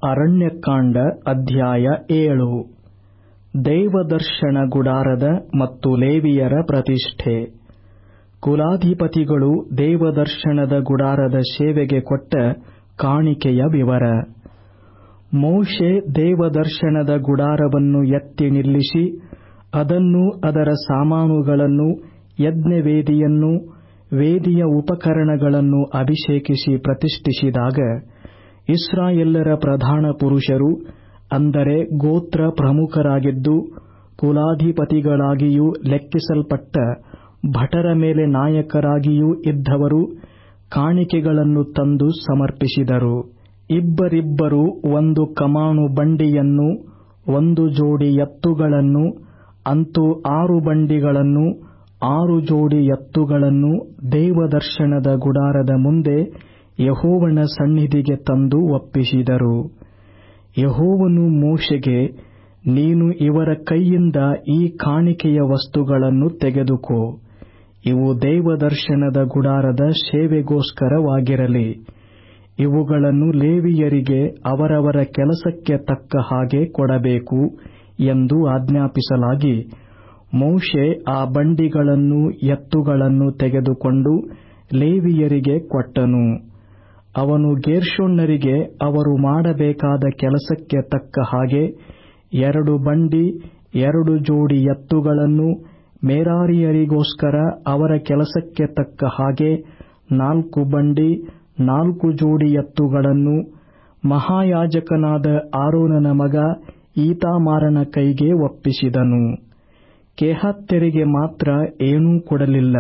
ಅರಣ್ಯಕಾಂಡ ಅಧ್ಯಾಯ ಏಳು ದೇವದರ್ಶನ ಗುಡಾರದ ಮತ್ತು ಲೇವಿಯರ ಪ್ರತಿಷ್ಠೆ ಕುಲಾಧಿಪತಿಗಳು ದೇವದರ್ಶನದ ಗುಡಾರದ ಸೇವೆಗೆ ಕೊಟ್ಟ ಕಾಣಿಕೆಯ ವಿವರ ಮೋಶೆ ದೇವದರ್ಶನದ ಗುಡಾರವನ್ನು ಎತ್ತಿ ನಿಲ್ಲಿಸಿ ಅದನ್ನೂ ಅದರ ಸಾಮಾನುಗಳನ್ನೂ ಯಜ್ಞವೇದಿಯನ್ನೂ ವೇದಿಯ ಉಪಕರಣಗಳನ್ನು ಅಭಿಷೇಕಿಸಿ ಪ್ರತಿಷ್ಠಿಸಿದಾಗ ಇಸ್ರಾಯೇಲ್ಯರ ಪ್ರಧಾನ ಪುರುಷರು ಅಂದರೆ ಗೋತ್ರ ಪ್ರಮುಖರಾಗಿದ್ದು ಕುಲಾಧಿಪತಿಗಳಾಗಿಯೂ ಲೆಕ್ಕಿಸಲ್ಪಟ್ಟ ಭಟರ ಮೇಲೆ ನಾಯಕರಾಗಿಯೂ ಇದ್ದವರು ಕಾಣಿಕೆಗಳನ್ನು ತಂದು ಸಮರ್ಪಿಸಿದರು ಇಬ್ಬರಿಬ್ಬರು ಒಂದು ಕಮಾನು ಬಂಡಿಯನ್ನೂ ಒಂದು ಜೋಡಿ ಎತ್ತುಗಳನ್ನೂ ಅಂತು ಆರು ಬಂಡಿಗಳನ್ನೂ ಆರು ಜೋಡಿ ಎತ್ತುಗಳನ್ನೂ ದೇವದರ್ಶನದ ಗುಡಾರದ ಮುಂದೆ ಯೆಹೋವನ ಸನ್ನಿಧಿಗೆ ತಂದು ಒಪ್ಪಿಸಿದರು ಯೆಹೋವನು ಮೋಶೆಗೆ ನೀನು ಇವರ ಕೈಯಿಂದ ಈ ಕಾಣಿಕೆಯ ವಸ್ತುಗಳನ್ನು ತೆಗೆದುಕೋ ಇವು ದೇವದರ್ಶನದ ಗುಡಾರದ ಸೇವೆಗೋಸ್ಕರವಾಗಿರಲಿ ಇವುಗಳನ್ನು ಲೇವಿಯರಿಗೆ ಅವರವರ ಕೆಲಸಕ್ಕೆ ತಕ್ಕ ಹಾಗೆ ಕೊಡಬೇಕು ಎಂದು ಆಜ್ಞಾಪಿಸಲಾಗಿ ಮೋಶೆ ಆ ಬಂಡಿಗಳನ್ನೂ ಎತ್ತುಗಳನ್ನೂ ತೆಗೆದುಕೊಂಡು ಲೇವಿಯರಿಗೆ ಕೊಟ್ಟನು ಅವನು ಗೇರ್ಷೋನ್ಯರಿಗೆ ಅವರು ಮಾಡಬೇಕಾದ ಕೆಲಸಕ್ಕೆ ತಕ್ಕ ಹಾಗೆ ಎರಡು ಬಂಡಿ ಎರಡು ಜೋಡಿ ಎತ್ತುಗಳನ್ನೂ ಮೆರಾರಿಯರಿಗೋಸ್ಕರ ಅವರ ಕೆಲಸಕ್ಕೆ ತಕ್ಕ ಹಾಗೆ ನಾಲ್ಕು ಬಂಡಿ ನಾಲ್ಕು ಜೋಡಿ ಎತ್ತುಗಳನ್ನೂ ಮಹಾಯಾಜಕನಾದ ಆರೋನನ ಮಗ ಈತಾಮಾರನ ಕೈಗೆ ಒಪ್ಪಿಸಿದನು ಕೆಹಾತ್ಯರಿಗೆ ಮಾತ್ರ ಏನೂ ಕೊಡಲಿಲ್ಲ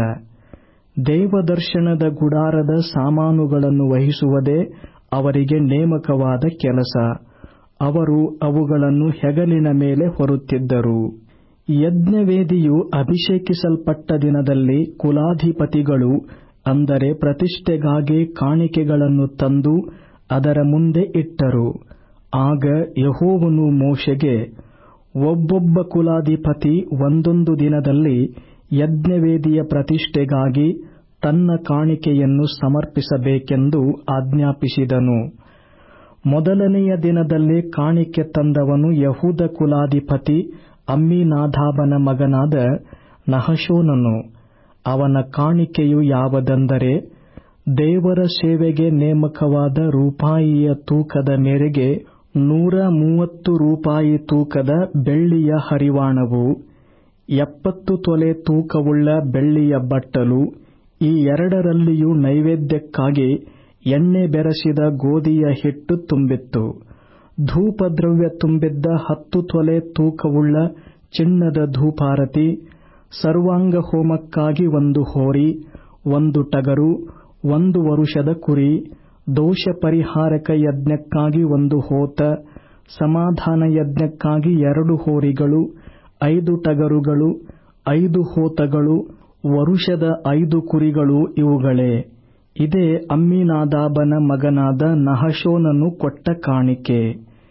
ದೇವದರ್ಶನದ ಗುಡಾರದ ಸಾಮಾನುಗಳನ್ನು ವಹಿಸುವುದೇ ಅವರಿಗೆ ನೇಮಕವಾದ ಕೆಲಸ ಅವರು ಅವುಗಳನ್ನು ಹೆಗಲಿನ ಮೇಲೆ ಹೊರುತ್ತಿದ್ದರು ಯಜ್ಞವೇದಿಯು ಅಭಿಷೇಕಿಸಲ್ಪಟ್ಟ ದಿನದಲ್ಲಿ ಕುಲಾಧಿಪತಿಗಳು ಅಂದರೆ ಪ್ರತಿಷ್ಠೆಗಾಗಿ ಕಾಣಿಕೆಗಳನ್ನು ತಂದು ಅದರ ಮುಂದೆ ಇಟ್ಟರು ಆಗ ಯೆಹೋವನು ಮೋಶೆಗೆ ಒಬ್ಬೊಬ್ಬ ಕುಲಾಧಿಪತಿ ಒಂದೊಂದು ದಿನದಲ್ಲಿ ಯಜ್ಞವೇದಿಯ ಪ್ರತಿಷ್ಠೆಗಾಗಿ ತನ್ನ ಕಾಣಿಕೆಯನ್ನು ಸಮರ್ಪಿಸಬೇಕೆಂದು ಆಜ್ಞಾಪಿಸಿದನು ಮೊದಲನೆಯ ದಿನದಲ್ಲಿ ಕಾಣಿಕೆ ತಂದವನು ಯಹೂದ ಕುಲಾಧಿಪತಿ ಅಮ್ಮಿನಾದಾಬನ ಮಗನಾದ ನಹಶೋನನು ಅವನ ಕಾಣಿಕೆಯು ಯಾವುದೆಂದರೆ ದೇವರ ಸೇವೆಗೆ ನೇಮಕವಾದ ರೂಪಾಯಿಯ ತೂಕದ ಮೇರೆಗೆ ನೂರ ಮೂವತ್ತು ರೂಪಾಯಿ ತೂಕದ ಬೆಳ್ಳಿಯ ಹರಿವಾಣವು ಎಪ್ಪತ್ತು ತೊಲೆ ತೂಕವುಳ್ಳ ಬೆಳ್ಳಿಯ ಬಟ್ಟಲು ಈ ಎರಡರಲ್ಲಿಯೂ ನೈವೇದ್ಯಕ್ಕಾಗಿ ಎಣ್ಣೆ ಬೆರೆಸಿದ ಗೋಧಿಯ ಹಿಟ್ಟು ತುಂಬಿತ್ತು ಧೂಪದ್ರವ್ಯ ತುಂಬಿದ್ದ ಹತ್ತು ತೊಲೆ ತೂಕವುಳ್ಳ ಚಿನ್ನದ ಧೂಪಾರತಿ ಸರ್ವಾಂಗ ಹೋಮಕ್ಕಾಗಿ ಒಂದು ಹೋರಿ ಒಂದು ಟಗರು ಒಂದು ವರುಷದ ಕುರಿ ದೋಷ ಪರಿಹಾರಕ ಯಜ್ಞಕ್ಕಾಗಿ ಒಂದು ಹೋತ ಸಮಾಧಾನ ಯಜ್ಞಕ್ಕಾಗಿ ಎರಡು ಹೋರಿಗಳು ಐದು ಟಗರುಗಳು ಐದು ಹೋತಗಳು ವರುಷದ ಐದು ಕುರಿಗಳು ಇವುಗಳೇ ಇದೇ ಅಮ್ಮಿನಾದಾಬನ ಮಗನಾದ ನಹಶೋನನು ಕೊಟ್ಟ ಕಾಣಿಕೆ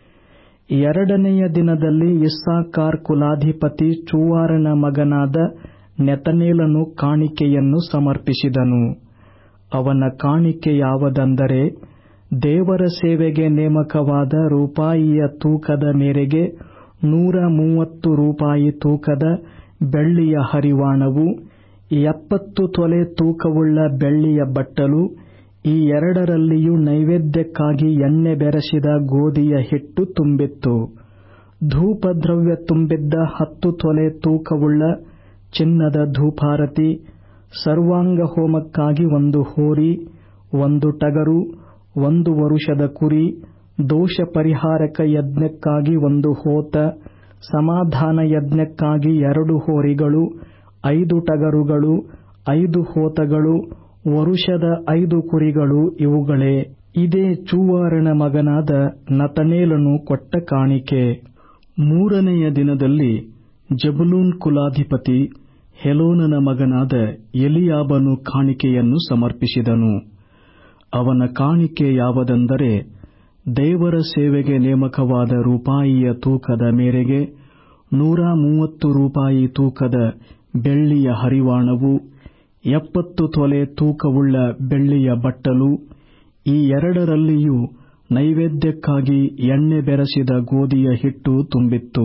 ಎರಡನೆಯ ದಿನದಲ್ಲಿ ಇಸ್ಸಾಕಾರ್ ಕುಲಾಧಿಪತಿ ಚೂವಾರನ ಮಗನಾದ ನೆತನೇಲನು ಕಾಣಿಕೆಯನ್ನು ಸಮರ್ಪಿಸಿದನು ಅವನ ಕಾಣಿಕೆ ಯಾವುದೆಂದರೆ ದೇವರ ಸೇವೆಗೆ ನೇಮಕವಾದ ರೂಪಾಯಿಯ ತೂಕದ ಮೇರೆಗೆ ನೂರ ಮೂವತ್ತು ರೂಪಾಯಿ ತೂಕದ ಬೆಳ್ಳಿಯ ಹರಿವಾಣವು ಎಪ್ಪತ್ತು ತೊಲೆ ತೂಕವುಳ್ಳ ಬೆಳ್ಳಿಯ ಬಟ್ಟಲು ಈ ಎರಡರಲ್ಲಿಯೂ ನೈವೇದ್ಯಕ್ಕಾಗಿ ಎಣ್ಣೆ ಬೆರೆಸಿದ ಗೋಧಿಯ ಹಿಟ್ಟು ತುಂಬಿತ್ತು ಧೂಪದ್ರವ್ಯ ತುಂಬಿದ್ದ ಹತ್ತು ತೊಲೆ ತೂಕವುಳ್ಳ ಚಿನ್ನದ ಧೂಪಾರತಿ ಸರ್ವಾಂಗ ಹೋಮಕ್ಕಾಗಿ ಒಂದು ಹೋರಿ ಒಂದು ಟಗರು ಒಂದು ವರುಷದ ಕುರಿ ದೋಷ ಪರಿಹಾರಕ ಯಜ್ಞಕ್ಕಾಗಿ ಒಂದು ಹೋತ ಸಮಾಧಾನ ಯಜ್ಞಕ್ಕಾಗಿ ಎರಡು ಹೋರಿಗಳು ಐದು ಟಗರುಗಳು ಐದು ಹೋತಗಳು ವರುಷದ ಐದು ಕುರಿಗಳು ಇವುಗಳೇ ಇದೇ ಚೂವಾರನ ಮಗನಾದ ನತನೇಲನು ಕೊಟ್ಟ ಕಾಣಿಕೆ ಮೂರನೆಯ ದಿನದಲ್ಲಿ ಜಬುಲೂನ್ ಕುಲಾಧಿಪತಿ ಹೆಲೋನನ ಮಗನಾದ ಎಲಿಯಾಬನು ಕಾಣಿಕೆಯನ್ನು ಸಮರ್ಪಿಸಿದನು ಅವನ ಕಾಣಿಕೆ ಯಾವುದೆಂದರೆ ದೇವರ ಸೇವೆಗೆ ನೇಮಕವಾದ ರೂಪಾಯಿಯ ತೂಕದ ಮೇರೆಗೆ ನೂರ ಮೂವತ್ತು ರೂಪಾಯಿ ತೂಕದ ಬೆಳ್ಳಿಯ ಹರಿವಾಣವು ಎಪ್ಪತ್ತು ತೊಲೆ ತೂಕವುಳ್ಳ ಬೆಳ್ಳಿಯ ಬಟ್ಟಲು ಈ ಎರಡರಲ್ಲಿಯೂ ನೈವೇದ್ಯಕ್ಕಾಗಿ ಎಣ್ಣೆ ಬೆರೆಸಿದ ಗೋಧಿಯ ಹಿಟ್ಟು ತುಂಬಿತ್ತು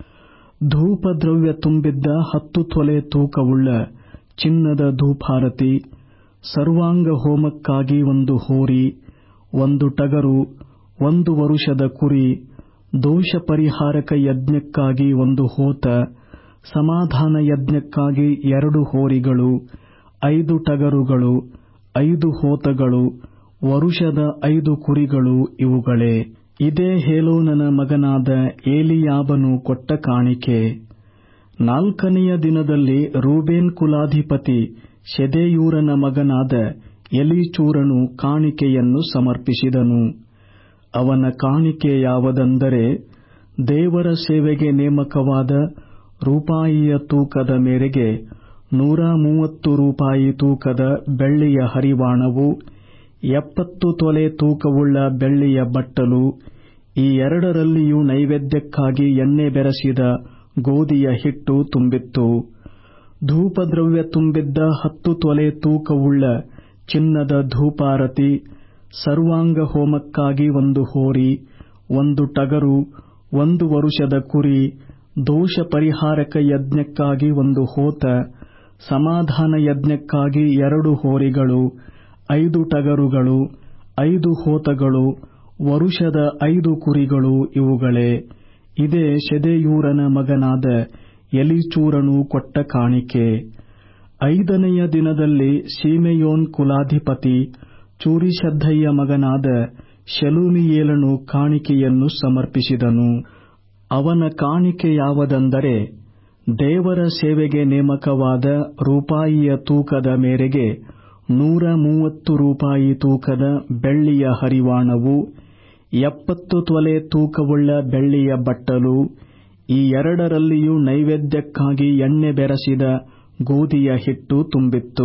ಧೂಪದ್ರವ್ಯ ತುಂಬಿದ್ದ ಹತ್ತು ತೊಲೆ ತೂಕವುಳ್ಳ ಚಿನ್ನದ ಧೂಪಾರತಿ ಸರ್ವಾಂಗ ಹೋಮಕ್ಕಾಗಿ ಒಂದು ಹೋರಿ ಒಂದು ಟಗರು ಒಂದು ವರುಷದ ಕುರಿ ದೋಷ ಪರಿಹಾರಕ ಯಜ್ಞಕ್ಕಾಗಿ ಒಂದು ಹೋತ ಸಮಾಧಾನ ಯಜ್ಞಕ್ಕಾಗಿ ಎರಡು ಹೋರಿಗಳು ಐದು ಟಗರುಗಳು ಐದು ಹೋತಗಳು ವರುಷದ ಐದು ಕುರಿಗಳು ಇವುಗಳೇ ಇದೇ ಹೇಲೋನನ ಮಗನಾದ ಏಲಿಯಾಬನು ಕೊಟ್ಟ ಕಾಣಿಕೆ ನಾಲ್ಕನೆಯ ದಿನದಲ್ಲಿ ರೂಬೇನ್ ಕುಲಾಧಿಪತಿ ಶೆದೇಯೂರನ ಮಗನಾದ ಎಲೀಚೂರನು ಕಾಣಿಕೆಯನ್ನು ಸಮರ್ಪಿಸಿದನು ಅವನ ಕಾಣಿಕೆ ಯಾವುದೆಂದರೆ ದೇವರ ಸೇವೆಗೆ ನೇಮಕವಾದ ರೂಪಾಯಿಯ ತೂಕದ ಮೇರೆಗೆ ನೂರ ಮೂವತ್ತು ರೂಪಾಯಿ ತೂಕದ ಬೆಳ್ಳಿಯ ಹರಿವಾಣವು ಎಪ್ಪತ್ತು ತೊಲೆ ತೂಕವುಳ್ಳ ಬೆಳ್ಳಿಯ ಬಟ್ಟಲು ಈ ಎರಡರಲ್ಲಿಯೂ ನೈವೇದ್ಯಕ್ಕಾಗಿ ಎಣ್ಣೆ ಬೆರೆಸಿದ ಗೋಧಿಯ ಹಿಟ್ಟು ತುಂಬಿತ್ತು ಧೂಪದ್ರವ್ಯ ತುಂಬಿದ್ದ ಹತ್ತು ತೊಲೆ ತೂಕವುಳ್ಳ ಚಿನ್ನದ ಧೂಪಾರತಿ ಸರ್ವಾಂಗ ಹೋಮಕ್ಕಾಗಿ ಒಂದು ಹೋರಿ ಒಂದು ಟಗರು ಒಂದು ವರುಷದ ಕುರಿ ದೋಷ ಪರಿಹಾರಕ ಯಜ್ಞಕ್ಕಾಗಿ ಒಂದು ಹೋತ ಸಮಾಧಾನ ಯಜ್ಞಕ್ಕಾಗಿ ಎರಡು ಹೋರಿಗಳು ಐದು ಟಗರುಗಳು ಐದು ಹೋತಗಳು ವರುಷದ ಐದು ಕುರಿಗಳು ಇವುಗಳೇ ಇದೇ ಶೆದೇಯೂರನ ಮಗನಾದ ಎಲೀಚೂರನು ಕೊಟ್ಟ ಕಾಣಿಕೆ ಐದನೆಯ ದಿನದಲ್ಲಿ ಸೀಮೆಯೋನ್ ಕುಲಾಧಿಪತಿ ಚೂರಿಶದ್ದಯ್ಯ ಮಗನಾದ ಶೆಲೂಮಿಯೇಲನು ಕಾಣಿಕೆಯನ್ನು ಸಮರ್ಪಿಸಿದನು ಅವನ ಕಾಣಿಕೆ ಯಾವುದೆಂದರೆ ದೇವರ ಸೇವೆಗೆ ನೇಮಕವಾದ ರೂಪಾಯಿಯ ತೂಕದ ಮೇರೆಗೆ ನೂರ ಮೂವತ್ತು ರೂಪಾಯಿ ತೂಕದ ಬೆಳ್ಳಿಯ ಹರಿವಾಣವು ಎಪ್ಪತ್ತು ತೊಲೆ ತೂಕವುಳ್ಳ ಬೆಳ್ಳಿಯ ಬಟ್ಟಲು ಈ ಎರಡರಲ್ಲಿಯೂ ನೈವೇದ್ಯಕ್ಕಾಗಿ ಎಣ್ಣೆ ಬೆರೆಸಿದ ಗೋಧಿಯ ಹಿಟ್ಟು ತುಂಬಿತ್ತು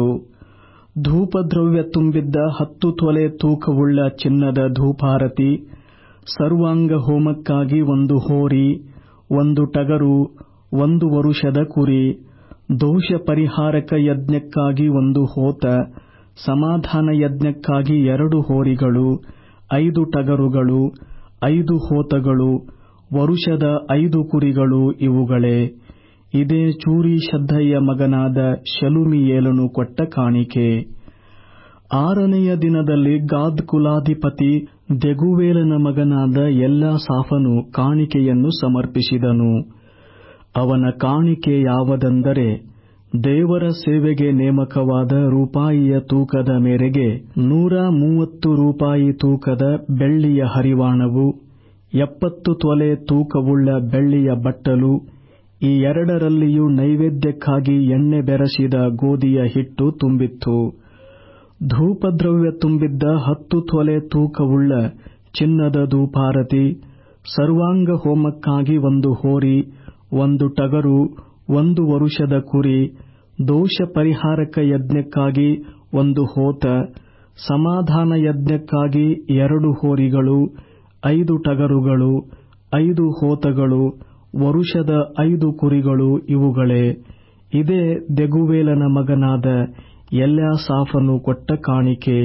ಧೂಪದ್ರವ್ಯ ತುಂಬಿದ್ದ ಹತ್ತು ತೊಲೆ ತೂಕವುಳ್ಳ ಚಿನ್ನದ ಧೂಪಾರತಿ ಸರ್ವಾಂಗ ಹೋಮಕ್ಕಾಗಿ ಒಂದು ಹೋರಿ ಒಂದು ಟಗರು ಒಂದು ವರುಷದ ಕುರಿ ದೋಷ ಪರಿಹಾರಕ ಯಜ್ಞಕ್ಕಾಗಿ ಒಂದು ಹೋತ ಸಮಾಧಾನ ಯಜ್ಞಕ್ಕಾಗಿ ಎರಡು ಹೋರಿಗಳು ಐದು ಟಗರುಗಳು ಐದು ಹೋತಗಳು ವರುಷದ ಐದು ಕುರಿಗಳು ಇವುಗಳೇ ಇದೇ ಚೂರಿಶದ್ದಯ್ಯ ಮಗನಾದ ಶಲುಮಿಯೇಲನು ಕೊಟ್ಟ ಕಾಣಿಕೆ ಆರನೆಯ ದಿನದಲ್ಲಿ ಗಾದ್ ಕುಲಾಧಿಪತಿ ದೆಗುವೇಲನ ಮಗನಾದ ಎಲ್ಲಾಸಾಫನು ಕಾಣಿಕೆಯನ್ನು ಸಮರ್ಪಿಸಿದನು ಅವನ ಕಾಣಿಕೆ ಯಾವುದೆಂದರೆ ದೇವರ ಸೇವೆಗೆ ನೇಮಕವಾದ ರೂಪಾಯಿಯ ತೂಕದ ಮೇರೆಗೆ ನೂರ ಮೂವತ್ತು ರೂಪಾಯಿ ತೂಕದ ಬೆಳ್ಳಿಯ ಹರಿವಾಣವು ಎಪ್ಪತ್ತು ತೊಲೆ ತೂಕವುಳ್ಳ ಬೆಳ್ಳಿಯ ಬಟ್ಟಲು ಈ ಎರಡರಲ್ಲಿಯೂ ನೈವೇದ್ಯಕ್ಕಾಗಿ ಎಣ್ಣೆ ಬೆರೆಸಿದ ಗೋಧಿಯ ಹಿಟ್ಟು ತುಂಬಿತ್ತು ಧೂಪದ್ರವ್ಯ ತುಂಬಿದ್ದ ಹತ್ತು ತೊಲೆ ತೂಕವುಳ್ಳ ಚಿನ್ನದ ಧೂಪಾರತಿ ಸರ್ವಾಂಗ ಹೋಮಕ್ಕಾಗಿ ಒಂದು ಹೋರಿ ಒಂದು ಟಗರು ಒಂದು ವರುಷದ ಕುರಿ ದೋಷ ಪರಿಹಾರಕ ಯಜ್ಞಕ್ಕಾಗಿ ಒಂದು ಹೋತ ಸಮಾಧಾನ ಯಜ್ಞಕ್ಕಾಗಿ ಎರಡು ಹೋರಿಗಳು ಐದು ಟಗರುಗಳು ಐದು ಹೋತಗಳು ವರುಷದ ಐದು ಕುರಿಗಳು ಇವುಗಳೇ ಇದೇ ದೆಗುವೇಲನ ಮಗನಾದ ಎಲ್ಯಾಸಾಫನು ಕೊಟ್ಟ ಕಾಣಿಕೆ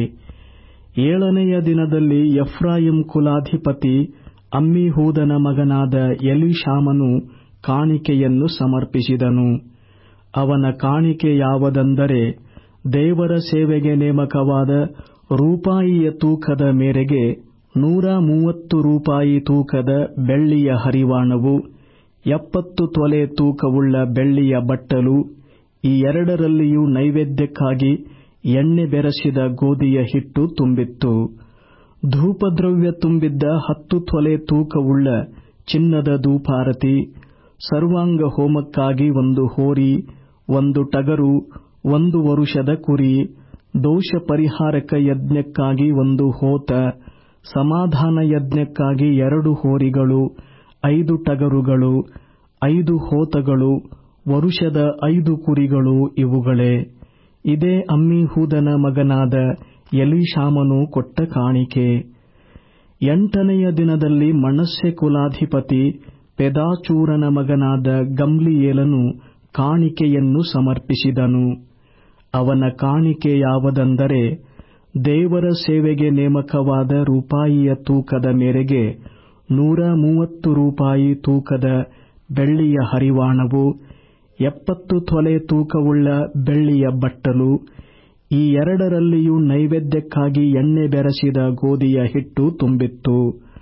ಏಳನೆಯ ದಿನದಲ್ಲಿ ಎಫ್ರಾಯಿಂ ಕುಲಾಧಿಪತಿ ಅಮ್ಮಿಹೂದನ ಮಗನಾದ ಎಲಿಶಾಮನು ಕಾಣಿಕೆಯನ್ನು ಸಮರ್ಪಿಸಿದನು ಅವನ ಕಾಣಿಕೆ ಯಾವುದೆಂದರೆ ದೇವರ ಸೇವೆಗೆ ನೇಮಕವಾದ ರೂಪಾಯಿಯ ತೂಕದ ಮೇರೆಗೆ ನೂರ ಮೂವತ್ತು ರೂಪಾಯಿ ತೂಕದ ಬೆಳ್ಳಿಯ ಹರಿವಾಣವು ಎಪ್ಪತ್ತು ತೊಲೆ ತೂಕವುಳ್ಳ ಬೆಳ್ಳಿಯ ಬಟ್ಟಲು ಈ ಎರಡರಲ್ಲಿಯೂ ನೈವೇದ್ಯಕ್ಕಾಗಿ ಎಣ್ಣೆ ಬೆರೆಸಿದ ಗೋಧಿಯ ಹಿಟ್ಟು ತುಂಬಿತ್ತು ಧೂಪದ್ರವ್ಯ ತುಂಬಿದ್ದ ಹತ್ತು ತೊಲೆ ತೂಕವುಳ್ಳ ಚಿನ್ನದ ಧೂಪಾರತಿ ಸರ್ವಾಂಗ ಹೋಮಕ್ಕಾಗಿ ಒಂದು ಹೋರಿ ಒಂದು ಟಗರು ಒಂದು ವರುಷದ ಕುರಿ ದೋಷ ಪರಿಹಾರಕ ಯಜ್ಞಕ್ಕಾಗಿ ಒಂದು ಹೋತ ಸಮಾಧಾನ ಯಜ್ಞಕ್ಕಾಗಿ ಎರಡು ಹೋರಿಗಳು ಐದು ಟಗರುಗಳು ಐದು ಹೋತಗಳು ವರುಷದ ಐದು ಕುರಿಗಳು ಇವುಗಳೇ ಇದೇ ಅಮ್ಮಿಹೂದನ ಮಗನಾದ ಎಲೀಶಾಮನು ಕೊಟ್ಟ ಕಾಣಿಕೆ ಎಂಟನೆಯ ದಿನದಲ್ಲಿ ಮನಸ್ಸೆ ಕುಲಾಧಿಪತಿ ಪೆದಾಚೂರನ ಮಗನಾದ ಗಮ್ಲಿಯೇಲನು ಕಾಣಿಕೆಯನ್ನು ಸಮರ್ಪಿಸಿದನು ಅವನ ಕಾಣಿಕೆ ಯಾವುದೆಂದರೆ ದೇವರ ಸೇವೆಗೆ ನೇಮಕವಾದ ರೂಪಾಯಿಯ ತೂಕದ ಮೇರೆಗೆ ನೂರ ಮೂವತ್ತು ರೂಪಾಯಿ ತೂಕದ ಬೆಳ್ಳಿಯ ಹರಿವಾಣವು ಎಪ್ಪತ್ತು ತೊಲೆ ತೂಕವುಳ್ಳ ಬೆಳ್ಳಿಯ ಬಟ್ಟಲು ಈ ಎರಡರಲ್ಲಿಯೂ ನೈವೇದ್ಯಕ್ಕಾಗಿ ಎಣ್ಣೆ ಬೆರೆಸಿದ ಗೋಧಿಯ ಹಿಟ್ಟು ತುಂಬಿತ್ತು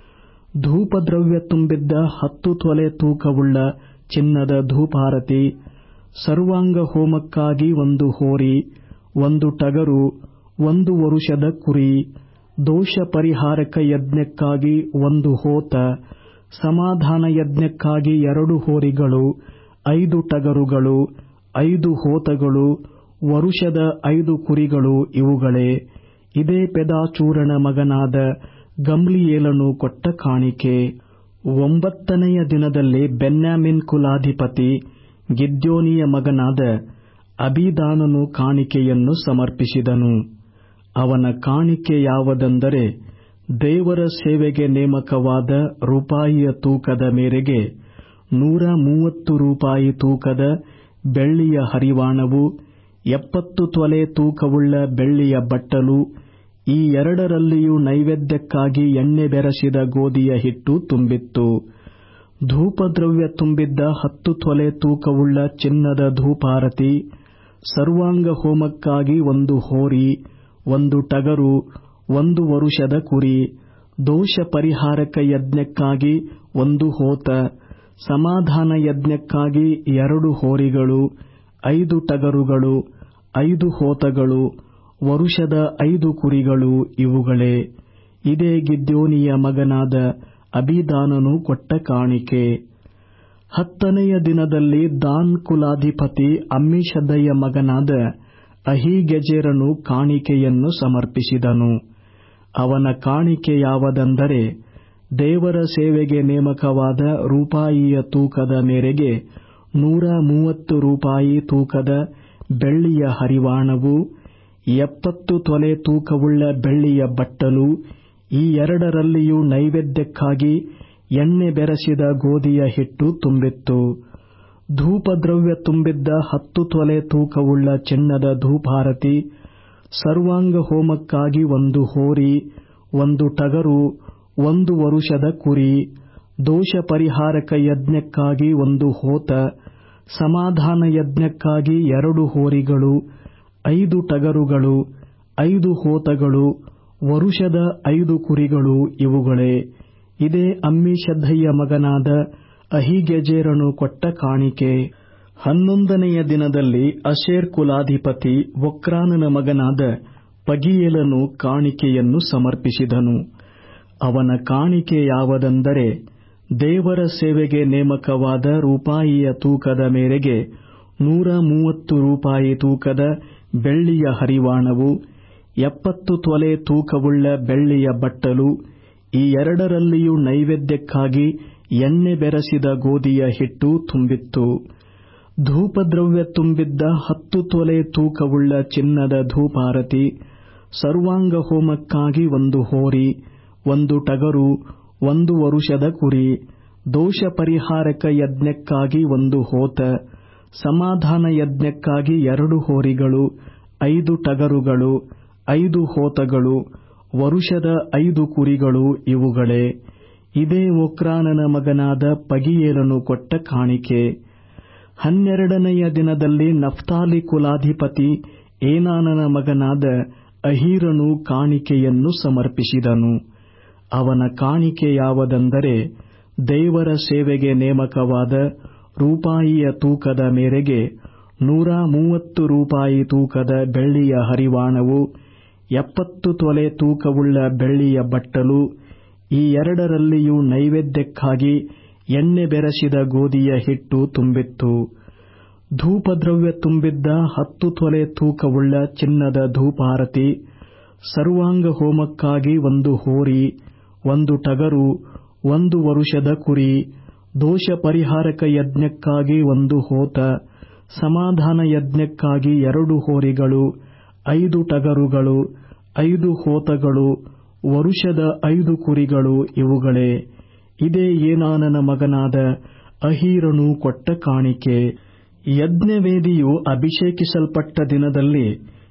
ಧೂಪದ್ರವ್ಯ ತುಂಬಿದ್ದ ಹತ್ತು ತೊಲೆ ತೂಕವುಳ್ಳ ಚಿನ್ನದ ಧೂಪಾರತಿ ಸರ್ವಾಂಗ ಹೋಮಕ್ಕಾಗಿ ಒಂದು ಹೋರಿ ಒಂದು ಟಗರು ಒಂದು ವರುಷದ ಕುರಿ ದೋಷ ಪರಿಹಾರಕ ಯಜ್ಞಕ್ಕಾಗಿ ಒಂದು ಹೋತ ಸಮಾಧಾನ ಯಜ್ಞಕ್ಕಾಗಿ ಎರಡು ಹೋರಿಗಳು ಐದು ಟಗರುಗಳು ಐದು ಹೋತಗಳು ವರುಷದ ಐದು ಕುರಿಗಳು ಇವುಗಳೇ ಇದೇ ಪೆದಾಚೂರನ ಮಗನಾದ ಗಮ್ಲಿಯೇಲನು ಕೊಟ್ಟ ಕಾಣಿಕೆ ಒಂಬತ್ತನೆಯ ದಿನದಲ್ಲಿ ಬೆನ್ಯಾಮಿನ್ ಕುಲಾಧಿಪತಿ ಗಿದ್ಯೋನಿಯ ಮಗನಾದ ಅಬೀದಾನನು ಕಾಣಿಕೆಯನ್ನು ಸಮರ್ಪಿಸಿದನು ಅವನ ಕಾಣಿಕೆ ಯಾವುದೆಂದರೆ ದೇವರ ಸೇವೆಗೆ ನೇಮಕವಾದ ರೂಪಾಯಿಯ ತೂಕದ ಮೇರೆಗೆ ನೂರ ಮೂವತ್ತು ರೂಪಾಯಿ ತೂಕದ ಬೆಳ್ಳಿಯ ಹರಿವಾಣವು ಎಪ್ಪತ್ತು ತೊಲೆ ತೂಕವುಳ್ಳ ಬೆಳ್ಳಿಯ ಬಟ್ಟಲು ಈ ಎರಡರಲ್ಲಿಯೂ ನೈವೇದ್ಯಕ್ಕಾಗಿ ಎಣ್ಣೆ ಬೆರೆಸಿದ ಗೋಧಿಯ ಹಿಟ್ಟು ತುಂಬಿತ್ತು ಧೂಪದ್ರವ್ಯ ತುಂಬಿದ್ದ ಹತ್ತು ತೊಲೆ ತೂಕವುಳ್ಳ ಚಿನ್ನದ ಧೂಪಾರತಿ ಸರ್ವಾಂಗ ಹೋಮಕ್ಕಾಗಿ ಒಂದು ಹೋರಿ ಒಂದು ಟಗರು ಒಂದು ವರುಷದ ಕುರಿ ದೋಷ ಪರಿಹಾರಕ ಯಜ್ಞಕ್ಕಾಗಿ ಒಂದು ಹೋತ ಸಮಾಧಾನ ಯಜ್ಞಕ್ಕಾಗಿ ಎರಡು ಹೋರಿಗಳು ಐದು ಟಗರುಗಳು ಐದು ಹೋತಗಳು ವರುಷದ ಐದು ಕುರಿಗಳು ಇವುಗಳೇ ಇದೇ ಗಿದ್ಯೋನಿಯ ಮಗನಾದ ಅಬೀದಾನನು ಕೊಟ್ಟ ಕಾಣಿಕೆ ಹತ್ತನೆಯ ದಿನದಲ್ಲಿ ದಾನ್ ಕುಲಾಧಿಪತಿ ಅಮ್ಮಿಷದ್ದಯ್ಯ ಮಗನಾದ ಅಹೀಗೆಜೆರನು ಕಾಣಿಕೆಯನ್ನು ಸಮರ್ಪಿಸಿದನು ಅವನ ಕಾಣಿಕೆ ಯಾವುದೆಂದರೆ ದೇವರ ಸೇವೆಗೆ ನೇಮಕವಾದ ರೂಪಾಯಿಯ ತೂಕದ ಮೇರೆಗೆ ನೂರ ಮೂವತ್ತು ರೂಪಾಯಿ ತೂಕದ ಬೆಳ್ಳಿಯ ಹರಿವಾಣವು ಎಪ್ಪತ್ತು ತೊಲೆ ತೂಕವುಳ್ಳ ಬೆಳ್ಳಿಯ ಬಟ್ಟಲು ಈ ಎರಡರಲ್ಲಿಯೂ ನೈವೇದ್ಯಕ್ಕಾಗಿ ಎಣ್ಣೆ ಬೆರೆಸಿದ ಗೋಧಿಯ ಹಿಟ್ಟು ತುಂಬಿತ್ತು ಧೂಪದ್ರವ್ಯ ತುಂಬಿದ್ದ ಹತ್ತು ತೊಲೆ ತೂಕವುಳ್ಳ ಚಿನ್ನದ ಧೂಪಾರತಿ ಸರ್ವಾಂಗ ಹೋಮಕ್ಕಾಗಿ ಒಂದು ಹೋರಿ ಒಂದು ಟಗರು ಒಂದು ವರುಷದ ಕುರಿ ದೋಷ ಪರಿಹಾರಕ ಯಜ್ಞಕ್ಕಾಗಿ ಒಂದು ಹೋತ ಸಮಾಧಾನ ಯಜ್ಞಕ್ಕಾಗಿ ಎರಡು ಹೋರಿಗಳು ಐದು ಟಗರುಗಳು ಐದು ಹೋತಗಳು ವರುಷದ ಐದು ಕುರಿಗಳು ಇವುಗಳೇ ಇದೇ ಅಮ್ಮಿಷದ್ದಯ್ಯ ಮಗನಾದ ಅಹೀಗೆಜೆರನು ಕೊಟ್ಟ ಕಾಣಿಕೆ ಹನ್ನೊಂದನೆಯ ದಿನದಲ್ಲಿ ಅಶೇರ್ ಕುಲಾಧಿಪತಿ ಒಕ್ರಾನನ ಮಗನಾದ ಪಗಿಯೇಲನು ಕಾಣಿಕೆಯನ್ನು ಸಮರ್ಪಿಸಿದನು ಅವನ ಕಾಣಿಕೆ ಯಾವುದೆಂದರೆ ದೇವರ ಸೇವೆಗೆ ನೇಮಕವಾದ ರೂಪಾಯಿಯ ತೂಕದ ಮೇರೆಗೆ ನೂರ ಮೂವತ್ತು ರೂಪಾಯಿ ತೂಕದ ಬೆಳ್ಳಿಯ ಹರಿವಾಣವು ಎಪ್ಪತ್ತು ತೊಲೆ ತೂಕವುಳ್ಳ ಬೆಳ್ಳಿಯ ಬಟ್ಟಲು ಈ ಎರಡರಲ್ಲಿಯೂ ನೈವೇದ್ಯಕ್ಕಾಗಿ ಎಣ್ಣೆ ಬೆರೆಸಿದ ಗೋಧಿಯ ಹಿಟ್ಟು ತುಂಬಿತ್ತು ಧೂಪದ್ರವ್ಯ ತುಂಬಿದ್ದ ಹತ್ತು ತೊಲೆ ತೂಕವುಳ್ಳ ಚಿನ್ನದ ಧೂಪಾರತಿ ಸರ್ವಾಂಗ ಹೋಮಕ್ಕಾಗಿ ಒಂದು ಹೋರಿ ಒಂದು ಟಗರು ಒಂದು ವರುಷದ ಕುರಿ ದೋಷ ಪರಿಹಾರಕ ಯಜ್ಞಕ್ಕಾಗಿ ಒಂದು ಹೋತ ಸಮಾಧಾನ ಯಜ್ಞಕ್ಕಾಗಿ ಎರಡು ಹೋರಿಗಳು ಐದು ಟಗರುಗಳು ಐದು ಹೋತಗಳು ವರುಷದ ಐದು ಕುರಿಗಳು ಇವುಗಳೇ ಇದೇ ಒಕ್ರಾನನ ಮಗನಾದ ಪಗಿಯೇಲನು ಕೊಟ್ಟ ಕಾಣಿಕೆ ಹನ್ನೆರಡನೆಯ ದಿನದಲ್ಲಿ ನಫ್ತಾಲಿ ಕುಲಾಧಿಪತಿ ಏನಾನನ ಮಗನಾದ ಅಹೀರನು ಕಾಣಿಕೆಯನ್ನು ಸಮರ್ಪಿಸಿದನು ಅವನ ಕಾಣಿಕೆ ಯಾವುದೆಂದರೆ ದೇವರ ಸೇವೆಗೆ ನೇಮಕವಾದ ರೂಪಾಯಿಯ ತೂಕದ ಮೇರೆಗೆ ನೂರ ಮೂವತ್ತು ರೂಪಾಯಿ ತೂಕದ ಬೆಳ್ಳಿಯ ಹರಿವಾಣವು ಎಪ್ಪತ್ತು ತೊಲೆ ತೂಕವುಳ್ಳ ಬೆಳ್ಳಿಯ ಬಟ್ಟಲು ಈ ಎರಡರಲ್ಲಿಯೂ ನೈವೇದ್ಯಕ್ಕಾಗಿ ಎಣ್ಣೆ ಬೆರೆಸಿದ ಗೋಧಿಯ ಹಿಟ್ಟು ತುಂಬಿತ್ತು ಧೂಪದ್ರವ್ಯ ತುಂಬಿದ್ದ ಹತ್ತು ತೊಲೆ ತೂಕವುಳ್ಳ ಚಿನ್ನದ ಧೂಪಾರತಿ ಸರ್ವಾಂಗ ಹೋಮಕ್ಕಾಗಿ ಒಂದು ಹೋರಿ ಒಂದು ಟಗರು ಒಂದು ವರುಷದ ಕುರಿ ದೋಷ ಪರಿಹಾರಕ ಯಜ್ಞಕ್ಕಾಗಿ ಒಂದು ಹೋತ ಸಮಾಧಾನ ಯಜ್ಞಕ್ಕಾಗಿ ಎರಡು ಹೋರಿಗಳು ಐದು ಟಗರುಗಳು ಐದು ಹೋತಗಳು ವರುಷದ ಐದು ಕುರಿಗಳು ಇವುಗಳೇ ಇದೇ ಏನಾನನ ಮಗನಾದ ಅಹೀರನು ಕೊಟ್ಟ ಕಾಣಿಕೆ ಯಜ್ಞವೇದಿಯು ಅಭಿಷೇಕಿಸಲ್ಪಟ್ಟ ದಿನದಲ್ಲಿ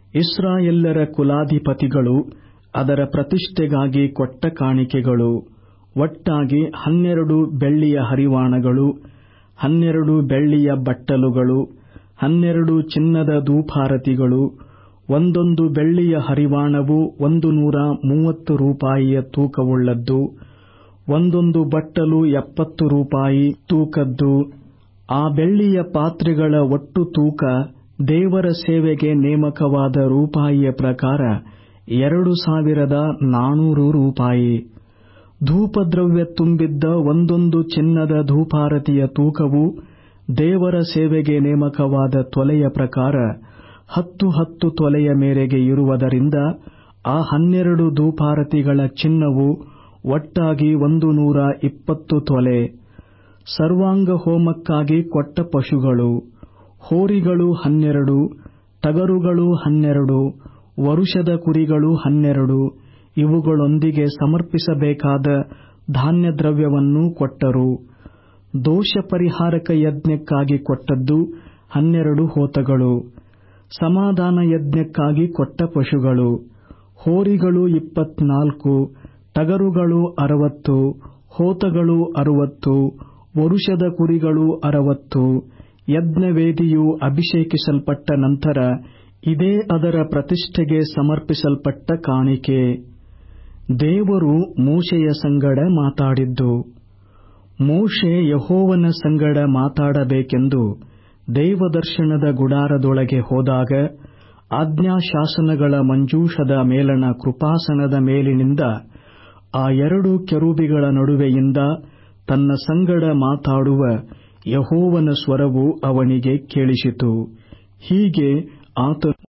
ಇಸ್ರಾಯೇಲ್ಯರ ಕುಲಾಧಿಪತಿಗಳು ಅದರ ಪ್ರತಿಷ್ಠೆಗಾಗಿ ಕೊಟ್ಟ ಕಾಣಿಕೆಗಳು ಒಟ್ಟಾಗಿ ಹನ್ನೆರಡು ಬೆಳ್ಳಿಯ ಹರಿವಾಣಗಳು ಹನ್ನೆರಡು ಬೆಳ್ಳಿಯ ಬಟ್ಟಲುಗಳು ಹನ್ನೆರಡು ಚಿನ್ನದ ಧೂಪಾರತಿಗಳು ಒಂದೊಂದು ಬೆಳ್ಳಿಯ ಹರಿವಾಣವು ಒಂದು ನೂರ ಮೂವತ್ತು ರೂಪಾಯಿಯ ತೂಕವುಳ್ಳದ್ದು ಒಂದೊಂದು ಬಟ್ಟಲು ಎಪ್ಪತ್ತು ರೂಪಾಯಿ ತೂಕದ್ದು ಆ ಬೆಳ್ಳಿಯ ಪಾತ್ರೆಗಳ ಒಟ್ಟು ತೂಕ ದೇವರ ಸೇವೆಗೆ ನೇಮಕವಾದ ರೂಪಾಯಿಯ ಪ್ರಕಾರ ಎರಡು ಸಾವಿರದ ನಾನೂರು ರೂಪಾಯಿ ಧೂಪದ್ರವ್ಯ ತುಂಬಿದ್ದ ಒಂದೊಂದು ಚಿನ್ನದ ಧೂಪಾರತಿಯ ತೂಕವು ದೇವರ ಸೇವೆಗೆ ನೇಮಕವಾದ ತೊಲೆಯ ಪ್ರಕಾರ ಹತ್ತು ಹತ್ತು ತೊಲೆಯ ಮೇರೆಗೆ ಇರುವುದರಿಂದ ಆ ಹನ್ನೆರಡು ಧೂಪಾರತಿಗಳ ಚಿನ್ನವು ಒಟ್ಟಾಗಿ ಒಂದು ನೂರ ಇಪ್ಪತ್ತು ತೊಲೆ ಸರ್ವಾಂಗ ಹೋಮಕ್ಕಾಗಿ ಕೊಟ್ಟ ಪಶುಗಳು ಹೋರಿಗಳು ಹನ್ನೆರಡು ಟಗರುಗಳು ಹನ್ನೆರಡು ವರುಷದ ಕುರಿಗಳು ಹನ್ನೆರಡು ಇವುಗಳೊಂದಿಗೆ ಸಮರ್ಪಿಸಬೇಕಾದ ಧಾನ್ಯದ್ರವ್ಯವನ್ನೂ ಕೊಟ್ಟರು ದೋಷ ಪರಿಹಾರಕ ಯಜ್ಞಕ್ಕಾಗಿ ಕೊಟ್ಟದ್ದು ಹನ್ನೆರಡು ಹೋತಗಳು ಸಮಾಧಾನ ಯಜ್ಞಕ್ಕಾಗಿ ಕೊಟ್ಟ ಪಶುಗಳು ಹೋರಿಗಳು ಇಪ್ಪತ್ನಾಲ್ಕು ಟಗರುಗಳು ಅರವತ್ತು ಹೋತಗಳು ಅರುವತ್ತು ವರುಷದ ಕುರಿಗಳು ಅರವತ್ತು ಯಜ್ಞವೇದಿಯು ಅಭಿಷೇಕಿಸಲ್ಪಟ್ಟ ನಂತರ ಇದೇ ಅದರ ಪ್ರತಿಷ್ಠೆಗೆ ಸಮರ್ಪಿಸಲ್ಪಟ್ಟ ಕಾಣಿಕೆ ದೇವರು ಮೋಶೆಯ ಸಂಗಡ ಮಾತಾಡಿದ್ದು ಮೋಶೆ ಯಹೋವನ ಸಂಗಡ ಮಾತಾಡಬೇಕೆಂದು ದೇವದರ್ಶನದ ಗುಡಾರದೊಳಗೆ ಹೋದಾಗ ಆಜ್ಞಾಶಾಸನಗಳ ಮಂಜೂಷದ ಮೇಲಣ ಕೃಪಾಸನದ ಮೇಲಿನಿಂದ ಆ ಎರಡು ಕೆರೂಬಿಗಳ ನಡುವೆಯಿಂದ ತನ್ನ ಸಂಗಡ ಮಾತಾಡುವ ಯಹೋವನ ಸ್ವರವು ಅವನಿಗೆ ಕೇಳಿಸಿತು ಹೀಗೆ ಆತನು